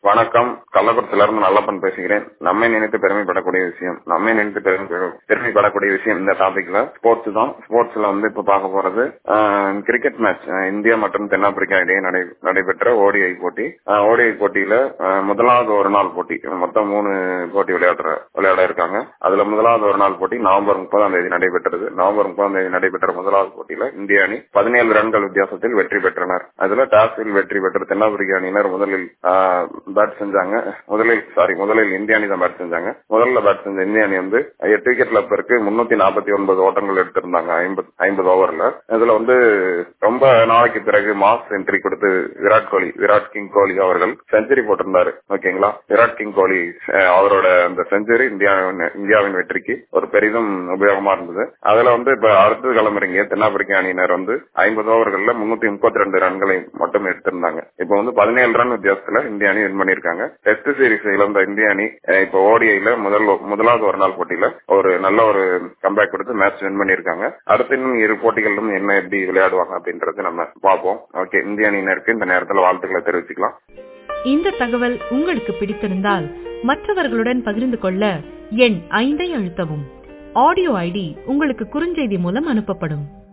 வணக்கம் கள்ளக்குறிச்சியில இருந்து நல்லப்பன் பேசுகிறேன் நம்மை நினைத்து பெருமைப்படக்கூடிய விஷயம் நம்மை நினைத்து பெருமை பெருமைப்படக்கூடிய விஷயம் இந்த டாபிக்ல ஸ்போர்ட்ஸ் தான் ஸ்போர்ட்ஸ்ல வந்து இப்ப பார்க்க போறது கிரிக்கெட் மேட்ச் இந்தியா மற்றும் தென்னாப்பிரிக்கா இடையே நடை- நடைபெற்ற ஓடிஐ போட்டி ஓடிஐ போட்டியில அஹ், முதலாவது ஒரு நாள் போட்டி மொத்தம் மூணு போட்டி விளையாடுற விளையாட இருக்காங்க அதுல முதலாவது ஒரு நாள் போட்டி நவம்பர் முப்பதாம் தேதி நடைபெற்றது நவம்பர் முப்பதாம் தேதி நடைபெற்ற முதலாவது போட்டியில இந்திய அணி பதினேழு ரன்கள் வித்தியாசத்தில் வெற்றி பெற்றனர் அதுல டாஸில் வெற்றி பெற்ற தென்னாப்பிரிக்க அணியினர் முதலில் பேட் செஞ்சாங்க முதலில் சாரி முதலில் இந்திய அணி தான் பேட் செஞ்சாங்க முதல்ல பேட் செஞ்ச இந்திய அணி வந்து எட்டு விக்கெட் லப்பருக்கு முன்னூத்தி நாற்பத்தி ஒன்பது ஓட்டங்கள் எடுத்திருந்தாங்க ஐம்பது ஐம்பது ஓவர்ல இதுல வந்து ரொம்ப நாளைக்கு பிறகு மாஸ் என்ட்ரி கொடுத்து விராட் கோலி விராட் கிங் கோலி அவர்கள் செஞ்சுரி போட்டிருந்தாரு ஓகேங்களா விராட் கிங் கோலி அஹ், அவரோட அந்த செஞ்சுரி இந்தியாவின் இந்தியாவின் வெற்றிக்கு ஒரு பெரிதும் உபயோகமா இருந்தது அதுல வந்து இப்ப அடுத்தது கிளம்புறீங்க தென்னாப்பிரிக்க அணியினர் வந்து ஐம்பது ஓவர்கள்ல முன்னூத்தி முப்பத்தி ரெண்டு ரன்களை மட்டும் எடுத்திருந்தாங்க இப்ப வந்து பதினேழு ரன் வித்தியாசத்துல இந்திய அணி வின் பண்ணிருக்காங்க டெஸ்ட் சீரிஸ் இழந்த இந்திய அணி அஹ், இப்ப ஓடிஐல முதல் முதலாவது ஒரு நாள் போட்டியில ஒரு நல்ல ஒரு கம்பேக் கொடுத்து மேட்ச் வின் பண்ணிருக்காங்க அடுத்து இன்னும் இரு போட்டிகளிலும் என்ன எப்படி விளையாடுவாங்க அப்படின்றது நம்ம பார்ப்போம் ஓகே இந்திய அணியினருக்கு இந்த நேரத்துல வாழ்த்துக்களை தெரிவிச்சுக்கலாம் இந்த தகவல் உங்களுக்கு பிடித்திருந்தால் மற்றவர்களுடன் பகிர்ந்து கொள்ள எண் ஐந்தை அழுத்தவும் ஆடியோ ஐடி உங்களுக்கு குறுஞ்செய்தி மூலம் அனுப்பப்படும்